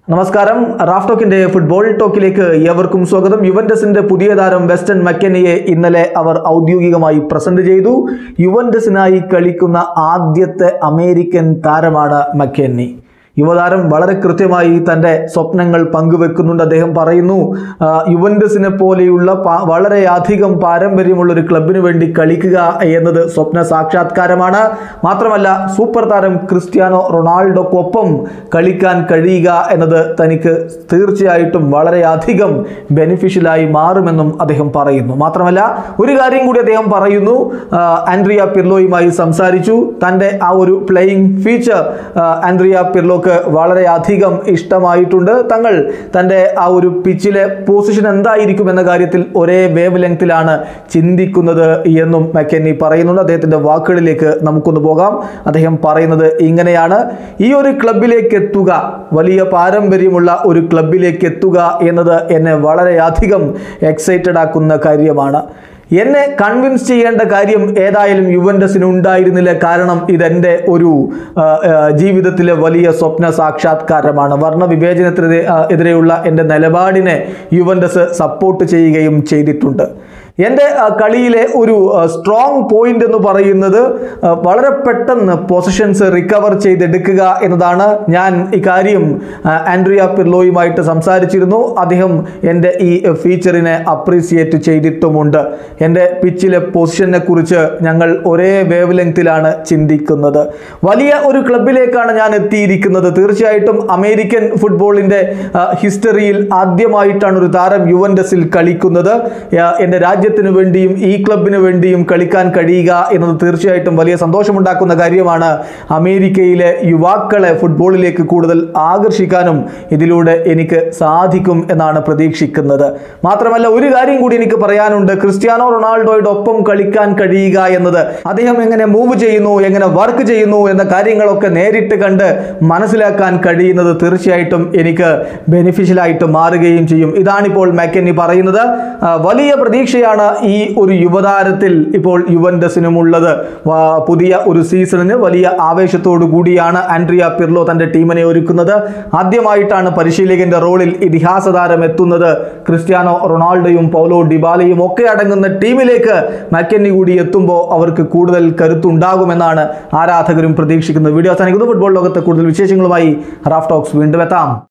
നമസ്കാരം Raf ടോക്കിന്റെ football ടോക്കിലേക്ക് ഏവർക്കും സ്വാഗതം യുവന്റസിന്റെ പുതിയ താരം വെസ്റ്റൺ മക്കനിയെ ഇന്നലെ അവർ ഔദ്യോഗികമായി പ്രസന്റ് ചെയ്തു യുവന്റസിനായി കളിക്കുന്ന ആദ്യത്തെ അമേരിക്കൻ താരമാണ് മക്കന്നി യുവതാരം വളരെ കൃത്യമായി തൻ്റെ സ്വപ്നങ്ങൾ പങ്കുവെക്കുന്നുണ്ട് അദ്ദേഹം പറയുന്നു ആ, യുവന്റസിനെ പോലെയുള്ള പ- വളരെയധികം പാരമ്പര്യമുള്ള ഒരു ക്ലബിന് വേണ്ടി കളിക്കുക എന്നത് സ്വപ്ന സാക്ഷാത്കാരമാണ് മാത്രമല്ല സൂപ്പർ താരം ക്രിസ്ത്യാനോ റൊണാൾഡോക്കൊപ്പം കളിക്കാൻ കഴിയുക എന്നത് തനിക്ക് തീർച്ചയായിട്ടും വളരെയധികം ബെനിഫിഷ്യലായി മാറുമെന്നും അദ്ദേഹം പറയുന്നു മാത്രമല്ല ഒരു കാര്യം കൂടി അദ്ദേഹം പറയുന്നു ആ, ആൻഡ്രിയ പിർലോയുമായി സംസാരിച്ചു തൻ്റെ ആ ഒരു പ്ലേയിങ് ഫീച്ചർ ആൻഡ്രിയ പിർലോക്ക് വളരെയധികം ഇഷ്ടമായിട്ടുണ്ട് തങ്ങൾ തൻ്റെ ആ ഒരു പിച്ചിലെ പൊസിഷൻ എന്തായിരിക്കും എന്ന കാര്യത്തിൽ ഒരേ വേവ് ലെങ്തിലാണ് ചിന്തിക്കുന്നത് എന്നും മെക്കന്നി പറയുന്നുണ്ട് അദ്ദേഹത്തിൻ്റെ വാക്കുകളിലേക്ക് നമുക്കൊന്ന് പോകാം അദ്ദേഹം പറയുന്നത് ഇങ്ങനെയാണ് ഈ ഒരു ക്ലബിലേക്ക് എത്തുക വലിയ പാരമ്പര്യമുള്ള ഒരു ക്ലബിലേക്ക് എത്തുക എന്നത് എന്നെ വളരെയധികം എക്സൈറ്റഡ് ആക്കുന്ന കാര്യമാണ് എന്നെ കൺവിൻസ് ചെയ്യേണ്ട കാര്യം ഏതായാലും യുവൻഡസിന് ഉണ്ടായിരുന്നില്ല കാരണം ഇതെൻ്റെ ഒരു ആ, ആ, ജീവിതത്തിലെ വലിയ സ്വപ്ന സാക്ഷാത്കാരമാണ് വർണ്ണ വിവേചനത്തിനെതിരെ ആ, എതിരെയുള്ള എൻ്റെ നിലപാടിനെ യുവൻഡസ് സപ്പോർട്ട് ചെയ്യുകയും ചെയ്തിട്ടുണ്ട് എൻ്റെ ആ, കളിയിലെ ഒരു സ്ട്രോങ് പോയിന്റ് എന്ന് പറയുന്നത് ആ, വളരെ പെട്ടെന്ന് പൊസിഷൻസ് റിക്കവർ ചെയ്തെടുക്കുക എന്നതാണ് ഞാൻ ഇക്കാര്യം ആ, ആൻഡ്രിയ പിർലോയുമായിട്ട് സംസാരിച്ചിരുന്നു അദ്ദേഹം എൻ്റെ ഈ ഫീച്ചറിനെ അപ്രീസിയേറ്റ് ചെയ്തിട്ടുമുണ്ട് എൻ്റെ പിച്ചിലെ പൊസിഷനെ കുറിച്ച് ഞങ്ങൾ ഒരേ വേവ് ലെങ്തിലാണ് ചിന്തിക്കുന്നത് വലിയ ഒരു ക്ലബിലേക്കാണ് ഞാൻ എത്തിയിരിക്കുന്നത് തീർച്ചയായിട്ടും അമേരിക്കൻ ഫുട്ബോളിൻ്റെ ഹിസ്റ്ററിയിൽ ആദ്യമായിട്ടാണ് ഒരു താരം യുവൻഡസിൽ കളിക്കുന്നത് ആ, എൻ്റെ രാജ്യത്തിന് വേണ്ടിയും ഈ ക്ലബിന് വേണ്ടിയും കളിക്കാൻ കഴിയുക എന്നത് തീർച്ചയായിട്ടും വലിയ സന്തോഷമുണ്ടാക്കുന്ന കാര്യമാണ് അമേരിക്കയിലെ യുവാക്കളെ ഫുട്ബോളിലേക്ക് കൂടുതൽ ആകർഷിക്കാനും ഇതിലൂടെ എനിക്ക് സാധിക്കും എന്നാണ് പ്രതീക്ഷിക്കുന്നത് മാത്രമല്ല ഒരു കാര്യം കൂടി എനിക്ക് പറയാനുണ്ട് ക്രിസ്ത്യാനോ റൊണാൾഡോയുടെ ഒപ്പം കളിക്കാൻ കഴിയുക എന്നത് അദ്ദേഹം എങ്ങനെ മൂവ് ചെയ്യുന്നു എങ്ങനെ വർക്ക് ചെയ്യുന്നു എന്ന കാര്യങ്ങളൊക്കെ നേരിട്ട് കണ്ട് മനസ്സിലാക്കാൻ കഴിയുന്നത് തീർച്ചയായിട്ടും എനിക്ക് ബെനിഫിഷ്യലായിട്ട് മാറുകയും ചെയ്യും ഇതാണിപ്പോൾ മെക്കന്നി പറയുന്നത് ആ, വലിയ പ്രതീക്ഷയാണ് ഈ ഒരു യുവതാരത്തിൽ ഇപ്പോൾ യുവൻഡസിനുമുള്ളത് വാ- പുതിയ ഒരു സീസണിന് വലിയ ആവേശത്തോടു കൂടിയാണ് ആൻഡ്രിയ പിർലോ തൻ്റെ ടീമിനെ ഒരുക്കുന്നത് ആദ്യമായിട്ടാണ് പരിശീലകന്റെ റോളിൽ ഇതിഹാസ താരം എത്തുന്നത് ക്രിസ്ത്യാനോ റൊണാൾഡോയും പൗലോ ഡിബാലയും ഒക്കെ അടങ്ങുന്ന ടീമിലേക്ക് മക്കന്നി കൂടി എത്തുമ്പോൾ അവർക്ക് കൂടുതൽ കരുത്തുണ്ടാകുമെന്നാണ് ആരാധകരും പ്രതീക്ഷിക്കുന്നത് വീഡിയോ അവസാനിക്കുന്നു ഫുട്ബോൾ ലോകത്തെ കൂടുതൽ വിശേഷങ്ങളുമായി റാഫ് ടോക്സ് വീണ്ടും എത്താം